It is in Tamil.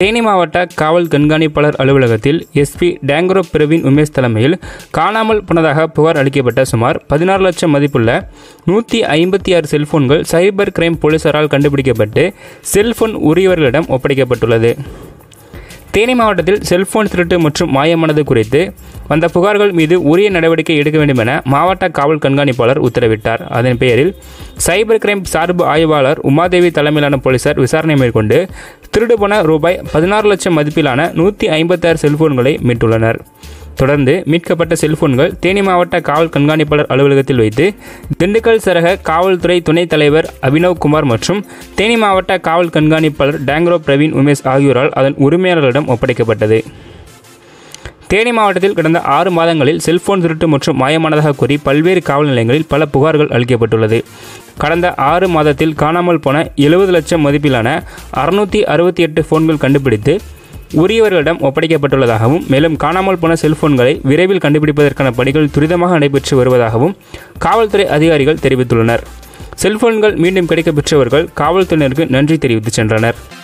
தேனி மாவட்ட காவல் கண்காணிப்பாளர் அலுவலகத்தில் எஸ்பி டேங்கரோ பிரவீன் உமேஷ் தலைமையில் காணாமல் போனதாக புகார் அளிக்கப்பட்ட சுமார் பதினாறு லட்சம் மதிப்புள்ள நூற்றி ஐம்பத்தி ஆறு செல்போன்கள் சைபர் கிரைம் போலீசாரால் கண்டுபிடிக்கப்பட்டு செல்போன் உரியவர்களிடம் ஒப்படைக்கப்பட்டுள்ளது தேனி மாவட்டத்தில் செல்போன் திருட்டு மற்றும் மாயமானது குறித்து வந்த புகார்கள் மீது உரிய நடவடிக்கை எடுக்க வேண்டும் என மாவட்ட காவல் கண்காணிப்பாளர் உத்தரவிட்டார் அதன் பெயரில் சைபர் கிரைம் சார்பு ஆய்வாளர் உமாதேவி தலைமையிலான போலீசார் விசாரணை மேற்கொண்டு திருடு போன ரூபாய் பதினாறு லட்சம் மதிப்பிலான நூற்றி ஐம்பத்தாறு செல்போன்களை மீட்டுள்ளனர் தொடர்ந்து மீட்கப்பட்ட செல்போன்கள் தேனி மாவட்ட காவல் கண்காணிப்பாளர் அலுவலகத்தில் வைத்து திண்டுக்கல் சரக காவல்துறை துணைத் தலைவர் அபினவ் குமார் மற்றும் தேனி மாவட்ட காவல் கண்காணிப்பாளர் டேங்க்ரோ பிரவீன் உமேஷ் ஆகியோரால் அதன் உரிமையாளர்களிடம் ஒப்படைக்கப்பட்டது தேனி மாவட்டத்தில் கடந்த ஆறு மாதங்களில் செல்போன் திருட்டு மற்றும் மாயமானதாக கூறி பல்வேறு காவல் நிலையங்களில் பல புகார்கள் அளிக்கப்பட்டுள்ளது கடந்த ஆறு மாதத்தில் காணாமல் போன எழுபது லட்சம் மதிப்பிலான அறுநூற்றி அறுபத்தி எட்டு ஃபோன்கள் கண்டுபிடித்து உரியவர்களிடம் ஒப்படைக்கப்பட்டுள்ளதாகவும் மேலும் காணாமல் போன செல்போன்களை விரைவில் கண்டுபிடிப்பதற்கான பணிகள் துரிதமாக நடைபெற்று வருவதாகவும் காவல்துறை அதிகாரிகள் தெரிவித்துள்ளனர் செல்போன்கள் மீண்டும் கிடைக்கப்பெற்றவர்கள் காவல்துறையினருக்கு நன்றி தெரிவித்து சென்றனர்